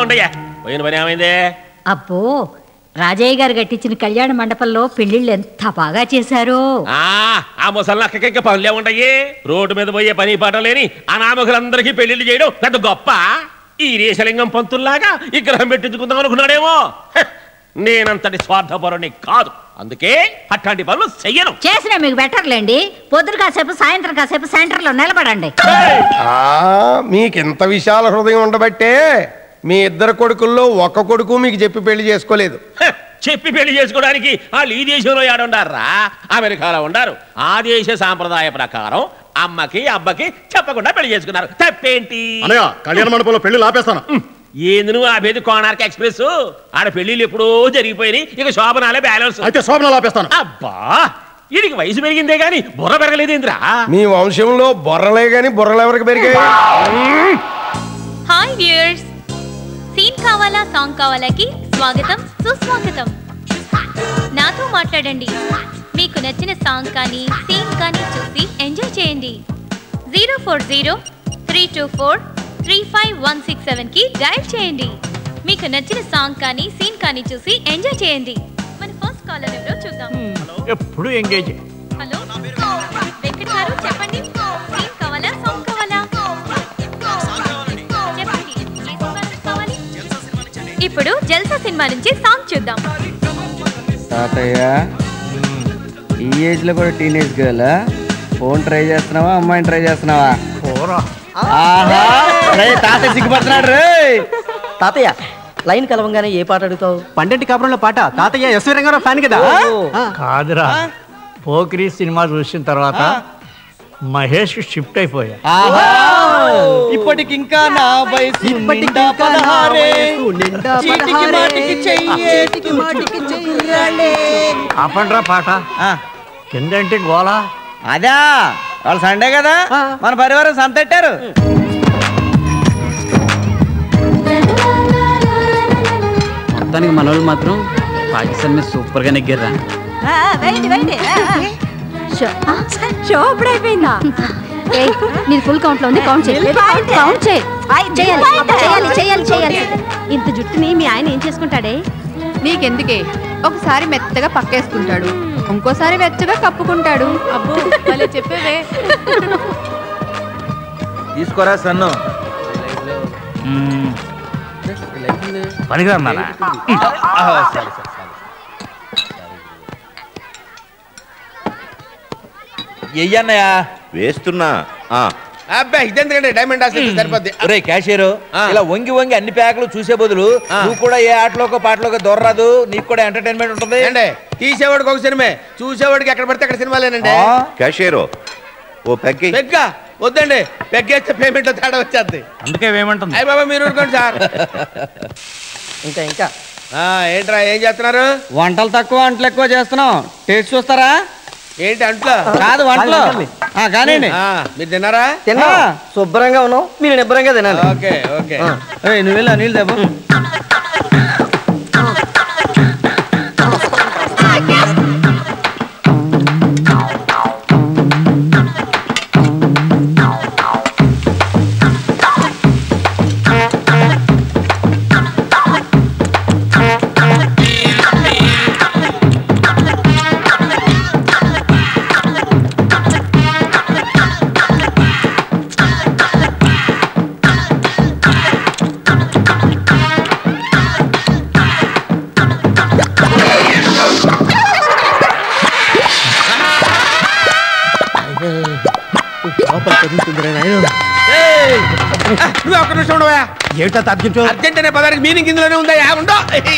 ఉండయ్యా పోయిన పని ఏమైందే అబ్బో రాజయ్య గారు కట్టించిన కళ్యాణ మండపంలో పెళ్లిళ్ళు ఎంత బాగా చేశారో ఆ ఆ ముసలి అక్కకి పనులే ఉండయి రోడ్డు మీద పోయే పని పాట లేని అనామకులందరికీ పెళ్లిళ్ళు చేయడం పెద్ద గొప్ప ఈ రేషలింగం పంతుల్లాగా విగ్రహం పెట్టించుకుందాం అనుకున్నాడేమో హ, నేనంతటి స్వార్థపరుని కాదు అందుకే అట్లాంటి పనులు చెయ్యను చేసిన మీకు బెటర్లేండి పొద్దున కాసేపు సాయంత్రం కాసేపు సెంటర్లో నిలబడండి ఆ, మీకింత విశాల హృదయం ఉండబట్టే మీ ఇద్దరు కొడుకుల్లో ఒక్క కొడుకు మీకు చెప్పి పెళ్లి చేసుకోలేదు హ, చెప్పి పెళ్లి చేసుకోవడానికి వాళ్ళు ఈ దేశంలో ఏడుండారా అమెరికాలో ఉండారు ఆ దేశ సాంప్రదాయ ప్రకారం అమ్మకి అబ్బకి చెప్పకుండా పెళ్లి చేసుకున్నారు తప్పేంటి అనయ్య కళ్యాణ మండపంలో పెళ్లి ఆపేస్తాను ఏంది నువ్వు ఆపేది కోనార్క్ ఎక్స్ప్రెస్ ఆడ పెళ్లిళ్ళు ఎప్పుడో జరిగిపోయినాయి ఇక శోభనాలే బ్యాలెన్స్ అయితే శోభనాలు ఆపేస్తాను అబ్బా వీడికి వయసు పెరిగిందే గాని బుర్ర పెరగలేదేంద్రా మీ వంశంలో బొర్రలే గాని బుర్రలు ఎవరికి పెరిగాయి హాయ్ వ్యూయర్స్ సీన్ కావాలా సాంగ్ కావాలాకి స్వాగతం సుస్వాగతం నాతో మాట్లాడండి మీకు నచ్చిన సాంగ్ కానీ సీన్ కానీ చూసి ఎంజాయ్ చేయండి zero four zero three two four three five one six సెవెన్కి డైల్ చేయండి మీకు నచ్చిన సాంగ్ కానీ సీన్ కానీ చూసి ఎంజాయ్ చేయండి మన ఫస్ట్ కాలర్ ఎవరో చూద్దాం ఎప్పుడు ఎంగేజ్ హలో వెంకట్ గారు చెప్పండి సీన్ కావాలా సాంగ్ కావాలా చెప్పండి ఏ సినిమా నుంచి కావాలి ఇప్పుడు జల్సా సినిమా నుంచి సాంగ్ చూద్దాం తాతయ్య ఈ ఏజ్ లో కూడా టీనేజ్ గర్ల్ ఫోన్ ట్రై చేస్తున్నావా అమ్మాయిని ట్రై చేస్తున్నావా పోరా ఆహా రేయ్, తాతయ్య సిగ్గుపడుతున్నాడు రే తాతయ్య లైన్ కలవంగానే ఏ పాట అడుగుతావు పండంటి కాపురంలో పాట తాతయ్య ఎస్వి రంగారావు ఫ్యాన్ కదా ఆ. కాదురా పోకిరి సినిమా చూసిన తర్వాత మహేష్ షిఫ్ట్ అయిపోయా ఆహా ఇప్పటికింకా నా వయసు నిండా పదహారే నిండా చీటికి పదహారే, మాటికి చెయ్యే. చీటికి మాటికి చెయ్యాలే. ఆపండ్రా పాట ఆ, కిందేంటి గోలా అదా వాళ్ళు సండే కదా మన పరివారం సంతెట్టారు మొత్తానికి మన వాళ్ళు మాత్రం పాకిస్తాన్ మీద సూపర్ గా నెగ్గిర్రా షో అయిపోయిందా నీది ఫుల్ కౌంట్ లో ఉంది కౌంట్ చేయి కౌంట్ చేయి చేయాలి చేయాలి చేయాలి చేయాలి ఇంత జుట్టుని మీ ఆయన ఏం చేసుకుంటాడే నీకెందుకే ఒకసారి మెత్తగా పక్కేసుకుంటాడు ఇంకోసారి వెచ్చగా కప్పుకుంటాడు అబ్బో భలే చెప్పేవే తీసుకోరా సన్ను పనికిరన్నారా ఎయ్యన్నయ్యా వేస్తున్నా ఆ, అబ్బాయి ఇదెందుకంటే డైమండ్ ఆస్తి సరిపోద్ది ఒరే క్యాషియర్ ఆ. ఇలా వంగి వంగి అన్ని ప్యాకులు చూసే బదులు ఆ. నువ్వు కూడా ఏ ఆటలోకో పాటలోకో దొరరాదు నీకు కూడా ఎంటర్టైన్మెంట్ ఉంటుంది ఏండి తీసేవాడికి ఒక సినిమా చూసేవాడికి ఎక్కడ పడితే అక్కడ సినిమాలేనండి ఆ? క్యాషియరు ఓ పెగ్గి పెగ్గ వద్దండి పెగ్గేస్తే పేమెంట్ లో తేడా వచ్చేద్ది అందుకే ఏమంటుంది అయ్య బాబా మీరు ఊరుకోండి సార్ ఇంకా ఇంకా ఆ, ఏంట్రా ఏం చేస్తున్నారు వంటలు తక్కువ వంటలు ఎక్కువ చేస్తున్నాం టేస్ట్ చూస్తారా ఏంటి అంట్లో కాదు వంటలు ఆ, కానివ్వండి ఆ, మీరు తిన్నారా తిన్నా ఆ. శుభ్రంగా ఉన్నావు మీరు నిబ్బరంగా తినాలి ఓకే ఓకే ఆ. ఏయ్, నువ్వు వెళ్ళా నీళ్ళు దెబ్బ ఏయ్! ఆ, నువ్వు ఒక్క నిమిషం ఉండవా ఏమిటా అర్జెంటు అర్జెంట్ అనే పదానికి మీనింగ్ ఇందులోనే ఉందా యా ఉండో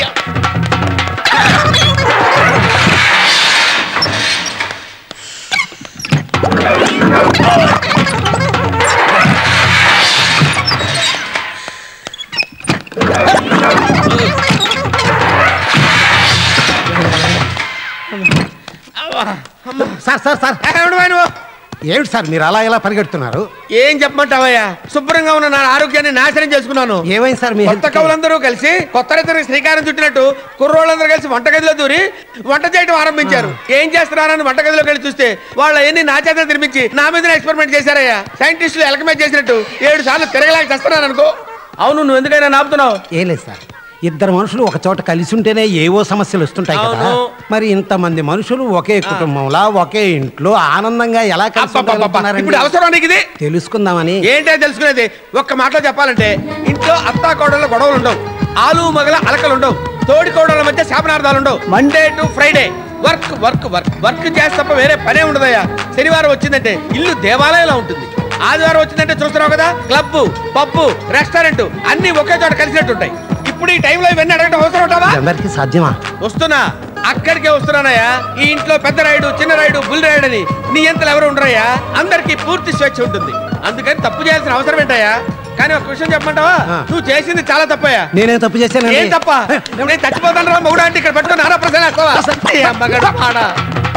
సార్ సార్ సార్ ఉండవా నువ్వు ఏమిటి సార్ మీరు అలా ఎలా పరిగెడుతున్నారు ఏం చెప్పమంటావయ్యా శుభ్రంగా ఉన్న నా ఆరోగ్యాన్ని నాశనం చేసుకున్నాను ఏమైంది సార్ మీ కొత్త కవులందరూ కలిసి కొత్త రైతులకు శ్రీకారం చుట్టినట్టు కుర్రోళ్ళందరూ కలిసి వంటగదిలో దూరి వంట చేయడం ఆరంభించారు ఏం చేస్తున్నారని వంటగదిలోకి వెళ్ళి చూస్తే వాళ్ళ ఎన్ని నా చేత తినిపించి నా మీద ఎక్స్పెరిమెంట్ చేశారయ్యా సైంటిస్టులు ఎలకమే చేసినట్టు ఏడు సార్లు తిరగలేక చేస్తున్నాను అనుకో అవును నువ్వు ఎందుకైనా నాపుతున్నావు ఏం లేదు సార్ ఇద్దరు మనుషులు ఒక చోట కలిసి ఉంటేనే ఏవో సమస్యలు వస్తుంటాయి కదా అవును. మరి ఇంతమంది మనుషులు ఒకే కుటుంబంలా ఒకే ఇంట్లో ఆనందంగా ఎలా కలిసి అబ్బబ్బబ్బబ్బ. ఉండగలుగుతున్నారండి? ఇప్పుడు అవసరం నీకు ఇది తెలుసుకుందామని ఏంటో తెలుసుకునేది ఒక్క మాటలో చెప్పాలంటే ఇంట్లో అత్తా కోడళ్ళ గొడవలు ఉండవు ఆలు మగల అలకలు ఉండవు తోడి కోడళ్ళ మధ్య శాపనార్థాలు ఉండవు Monday to Friday work work work work చేస్తే తప్ప వేరే పనే ఉండదయ్యా శనివారం వచ్చిందంటే ఇల్లు దేవాలయంలో ఉంటుంది ఆదివారం వచ్చిందంటే చూస్తున్నావు కదా క్లబ్ పబ్బు రెస్టారెంట్ అన్ని ఒకే చోట కలిసినట్టు ఉంటాయి ఇప్పుడు ఈ టైంలో ఇవన్నీ అడగడం అవసరం ఉంటావా అందరికీ సాధ్యమా వస్తున్నా అక్కడికే వస్తున్నానయ్యా ఈ ఇంట్లో పెద్ద రాయుడు చిన్న రాయుడు బుల్ రాయుడు అని నీ ఎంతలు ఎవరు ఉండరయ్యా అందరికి పూర్తి స్వేచ్ఛ ఉంటుంది అందుకని తప్పు చేయాల్సిన అవసరం ఏంటయ్యా కానీ ఒక విషయం చెప్పమంటావా నువ్వు చేసింది చాలా తప్పయ్యా నేనేం తప్పు చేశానండి ఏం తప్ప నేను చచ్చిపోతాను రా మౌడా అంటే ఇక్కడ పెట్టుకుని నారా ప్రశ్న వేస్తావా? ఏ అమ్మగాడు ఆడా.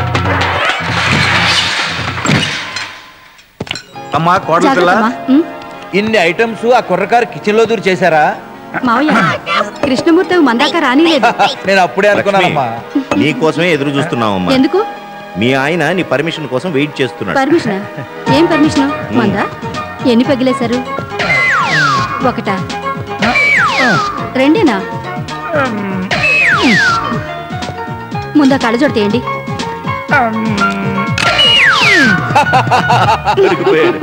అమ్మా కోడల పిల్ల జాగ్రత్తమ్మా. ఉమ్, ఇన్ని ఐటమ్స్ ఆ కుర్రకారు కిచెన్ లో దూరి చేశారా మావయ్య కృష్ణమూర్తి మందాక రానిలేదు నేను అప్పుడే అనుకున్నానమ్మా నీ కోసమే ఎదురు చూస్తున్నావమ్మా ఎందుకు మీ ఆయన నీ పర్మిషన్ కోసం వెయిట్ చేస్తున్నాడు పర్మిషన్ ఏం పర్మిషన్ మందా ఎన్ని పగిలేశారు ఒకటా రెండేనా ముందా కళ్ళజోడు తీయండి దొరికిపోయాడు.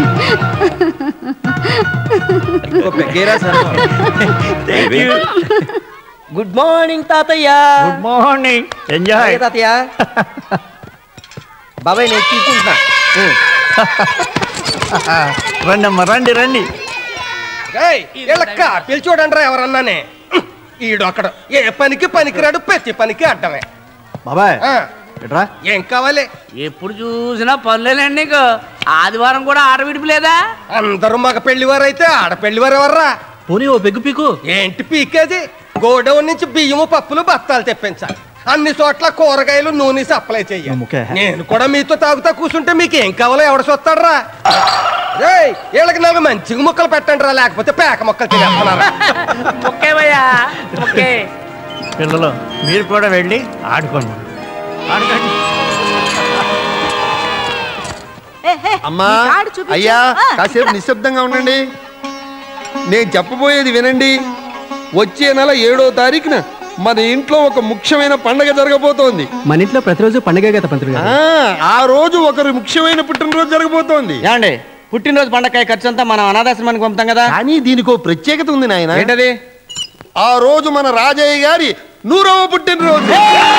ఓ పెగ్గేరా సార్ గుడ్ మార్నింగ్ తాతయ్య గుడ్ మార్నింగ్ ఎంజాయ్ అలాగే తాతయ్య బాబాయ్ నేను తీసుకుంటున్నా రండి అమ్మా రండి రండి ఏయ్, వీళ్ళక్క పిలిచోడండ్రా ఎవరన్నానే ఈడు అక్కడ ఏ పనికి పనికిరాడు ప్రతి పనికి అడ్డమే బాబాయ్ ఆ, ఎట్రా ఏం కావాలి ఎప్పుడు చూసినా పనులేనండి నీకు ఆదివారం కూడా ఆట విడిపిలేదా అందరూ మగ పెళ్లివారైతే ఆడ పెళ్లివారు ఎవర్రా పోనీ ఓ పెగ్గు పీకు ఏంటి పీకేది గోడౌన్ నుంచి బియ్యము పప్పులు బత్తాలు తెప్పించాలి అన్ని చోట్ల కూరగాయలు నూనె సప్లై చెయ్యాలి నేను కూడా మీతో తాగుతా కూర్చుంటే మీకు ఏం కావాలో ఎవడ చూస్తాడరా రేయ్ వీళ్ళకి నాకు మంచిగా ముక్కలు పెట్టండి రా లేకపోతే పేక ముక్కలు తినేస్తున్నారా ఓకే భయ్యా ఓకే పిల్లలు మీరు కూడా వెళ్ళి ఆడుకోండి ఆడుకోండి అమ్మా అయ్యా కాసేపు నిశ్శబ్దంగా ఉండండి నేను చెప్పబోయేది వినండి వచ్చే నెల ఏడో తారీఖున మన ఇంట్లో ఒక ముఖ్యమైన పండగ జరగబోతోంది మన ఇంట్లో ప్రతిరోజు పండగే కదా పంతులు గారు ఆ, ఆ రోజు ఒకరు ముఖ్యమైన పుట్టినరోజు జరగబోతోంది ఏమండి పుట్టినరోజు పండగ ఖర్చు అంతా మనం అనాథాశ్రమానికి పంపుతాం కదా కానీ దీనికి ఓ ప్రత్యేకత ఉంది నాయన ఏంటది ఆ రోజు మన రాజయ్య గారి నూరవ పుట్టినరోజు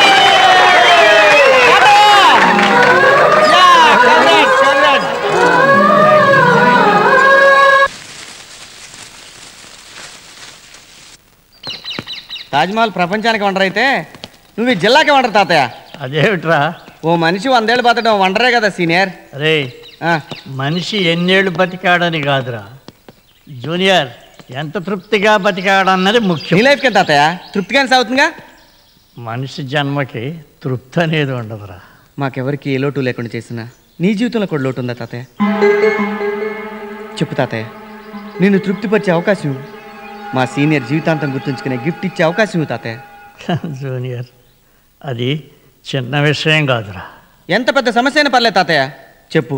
తాజ్మహల్ ప్రపంచానికి వండర్ అయితే నువ్వు ఈ జిల్లాకి వండరు తాతయ్య అదేమిట్రా ఓ మనిషి వందేళ్ళు బతకడం వండరే కదా సీనియర్ రే మనిషి ఎన్నేళ్ళు బతికాడని కాదురా జూనియర్ ఎంత తృప్తిగా బతికాడన్నది ముఖ్యం నీ లైఫ్కి తాతయ్య తృప్తిగానే సాగుతుందిగా మనిషి జన్మకి తృప్తి అనేది ఉండదురా మాకెవరికి ఏ లోటు లేకుండా చేసినా నీ జీవితంలో కూడా లోటు ఉందా తాతయ్య చెప్పు తాతయ్య నిన్ను తృప్తిపరిచే అవకాశం ఇవ్వు. మా సీనియర్ జీవితాంతం గుర్తుంచుకునే గిఫ్ట్ ఇచ్చే అవకాశం ఇవ్వు తాతయ్య జూనియర్ అది చిన్న విషయం కాదురా ఎంత పెద్ద సమస్య అయినా పర్లేదు తాతయ్య చెప్పు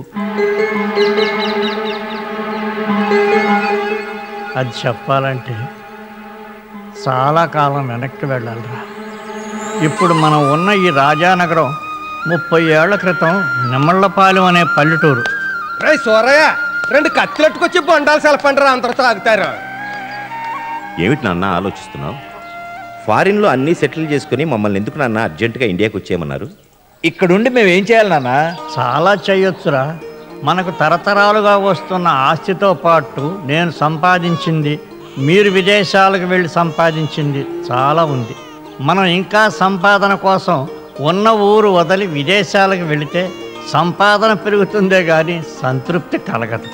అది చెప్పాలంటే చాలా కాలం వెనక్కి వెళ్ళాలిరా ఇప్పుడు మనం ఉన్న ఈ రాజానగరం ముప్పై ఏళ్ల క్రితం నిమ్మళ్ళపాలెం అనే పల్లెటూరు రే సూరయ్య రెండు కత్తులెట్టుకొచ్చి బొండాలు సెలపండి అందరితో ఆగుతారు ఏమిటి నాన్న ఆలోచిస్తున్నావు ఫారిన్లో అన్నీ సెటిల్ చేసుకుని మమ్మల్ని ఎందుకు నాన్న అర్జెంటుగా ఇండియాకి వచ్చేయమన్నారు ఇక్కడుండి మేము ఏం చేయాలి నాన్న చాలా చేయొచ్చురా మనకు తరతరాలుగా వస్తున్న ఆస్తితో పాటు నేను సంపాదించింది మీరు విదేశాలకు వెళ్ళి సంపాదించింది చాలా ఉంది మనం ఇంకా సంపాదన కోసం ఉన్న ఊరు వదిలి విదేశాలకు వెళితే సంపాదన పెరుగుతుందే కానీ సంతృప్తి కలగదు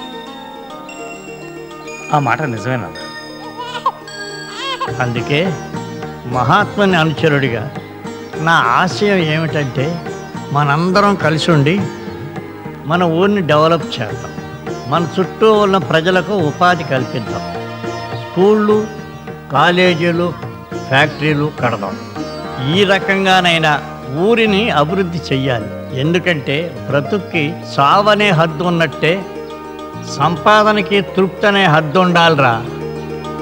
ఆ మాట నిజమేనా అందుకే మహాత్ముని అనుచరుడిగా నా ఆశయం ఏమిటంటే మనందరం కలిసి ఉండి మన ఊరిని డెవలప్ చేద్దాం మన చుట్టూ ఉన్న ప్రజలకు ఉపాధి కల్పిద్దాం స్కూళ్ళు కాలేజీలు ఫ్యాక్టరీలు కడదాం ఈ రకంగానైనా ఊరిని అభివృద్ధి చెయ్యాలి ఎందుకంటే బ్రతుక్కి సావనే హద్దు ఉన్నట్టే సంపాదనకి తృప్తి అనే హద్దు ఉండాలిరా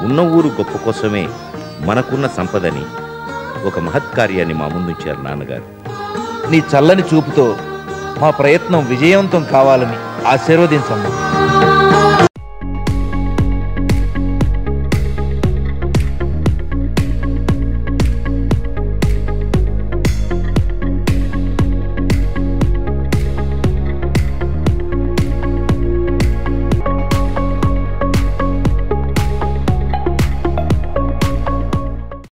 ఉన్న ఊరు గొప్ప కోసమే మనకున్న సంపదని ఒక మహత్కార్యాన్ని మా ముందుంచారు నాన్నగారు నీ చల్లని చూపుతో మా ప్రయత్నం విజయవంతం కావాలని ఆశీర్వదించమ్మా